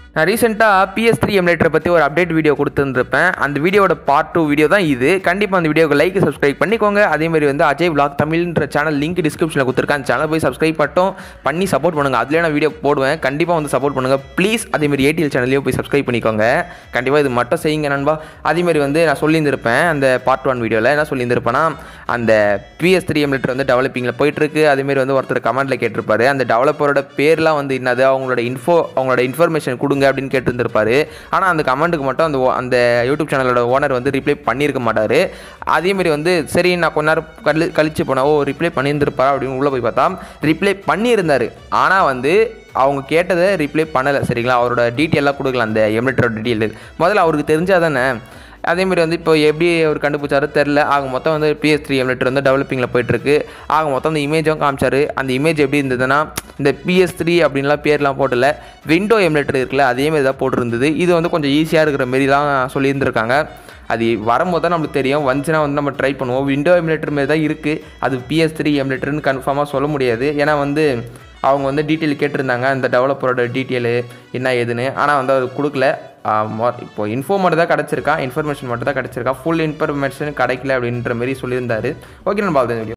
நான் ரீசெண்டாக PS three எமுலேட்டரை பற்றி ஒரு அப்டேட் வீடியோ கொடுத்துருப்பேன் அந்த வீடியோட பார்ட் டூ வீடியோ தான் இது கண்டிப்பாக அந்த வீடியோக்கு லைக் சப்ஸ்கிரைப் பண்ணிக்கோங்க அதேமாதிரி வந்து அஜய் vlog தமிழ்ன்ற சேனல் லிங்க் டிஸ்கிரிப்ஷனில் கொடுத்துருக்கேன் அந்த சேனல் போய் சப்ஸ்கிரைப் மட்டும் பண்ணி சப்போர்ட் பண்ணுங்கள் அதுலேயே நான் வீடியோ போடுவேன் கண்டிப்பாக வந்து சப்போர்ட் பண்ணுங்கள் ப்ளீஸ் அதேமாதிரி ஏடிஎல் சேனல்லையும் போய் சப்ஸ்கிரைப் பண்ணிக்கோங்க கண்டிப்பாக இது மட்டும் செய்யுங்க நண்பா அதேமாதிரி வந்து நான் சொல்லியிருந்திருப்பேன் அந்த பார்ட் ஒன் வீடியோவில் என்ன சொல்லியிருந்திருப்பேன்னா அந்த பிஎஸ் த்ரீ எமுலேட்டர் வந்து டெவலப்பிங்கில் போயிட்டுருக்கு அதேமாரி வந்து ஒருத்தர் கமெண்ட்டில் கேட்டிருப்பாரு அந்த டெவலப்பரோட பேர்லாம் வந்து என்னது அவங்களோட இன்ஃபோ அவங்களோட இன்ஃபர்மேஷன் கொடுங்க அப்படின்னு கேட்டிருந்திருப்பாரு ஆனால் அந்த கமெண்ட்டுக்கு மட்டும் அந்த o- அந்த யூடியூப் சேனலோட ஓனர் வந்து ரிப்ளை பண்ணியிருக்க மாட்டார் அதேமாரி வந்து சரி நான் கொஞ்ச நேரம் கழி கழிச்சு போனா ஓ ரிப்ளை பண்ணியிருந்திருப்பாரா அப்படின்னு உள்ளே போய் பார்த்தா ரிப்ளை பண்ணியிருந்தார் ஆனால் வந்து அவங்க கேட்டதை ரிப்ளை பண்ணலை சரிங்களா அவரோட டீட்டெயிலாக கொடுக்கல அந்த எமுலேட்டரோட டீட்டெயில் முதல்ல அவருக்கு தெரிஞ்சால் தானே அதேமாரி வந்து இப்போ எப்படி அவர் கண்டுபிடிச்சாரு தெரில ஆக மொத்தம் வந்து பிஎஸ் த்ரீ எமுலேட்டர் வந்து டெவலப்பிங்கில் போயிட்டுருக்கு ஆக மொத்தம் அந்த இமேஜும் காமிச்சாரு அந்த இமேஜ் எப்படி இருந்ததுன்னா இந்த பிஎஸ் த்ரீ அப்படின்லாம் பேர்லாம் போடல விண்டோ எமுலேட்டர் இருக்குல்ல அதேமாரி தான் போட்டிருந்தது இது வந்து கொஞ்சம் ஈஸியாக இருக்கிற மாரி தான் சொல்லியிருந்திருக்காங்க அது வரும்போது தான் நம்மளுக்கு தெரியும் வந்துச்சுன்னா வந்து நம்ம ட்ரை பண்ணுவோம் விண்டோ எமுலேட்டர் மாரி தான் இருக்குது அது பிஎஸ் த்ரீ எமுலேட்டர்னு கன்ஃபார்மாக சொல்ல முடியாது ஏன்னா வந்து அவங்க வந்து டீட்டெயில் கேட்டிருந்தாங்க அந்த டெவலப்பரோட டீட்டெயிலு என்ன ஏதுன்னு ஆனால் வந்து அது கொடுக்கல ஆ, மொ- இப்போ இன்ஃபோ மட்டும் தான் கிடச்சிருக்கா இன்ஃபர்மேஷன் மட்டும் தான் கிடச்சிருக்கா ஃபுல் இன்ஃபர்மேஷன் கிடைக்கல அப்படின்ற மாதிரி சொல்லியிருந்தாரு ஓகே நம்ம பார்த்து வீடியோ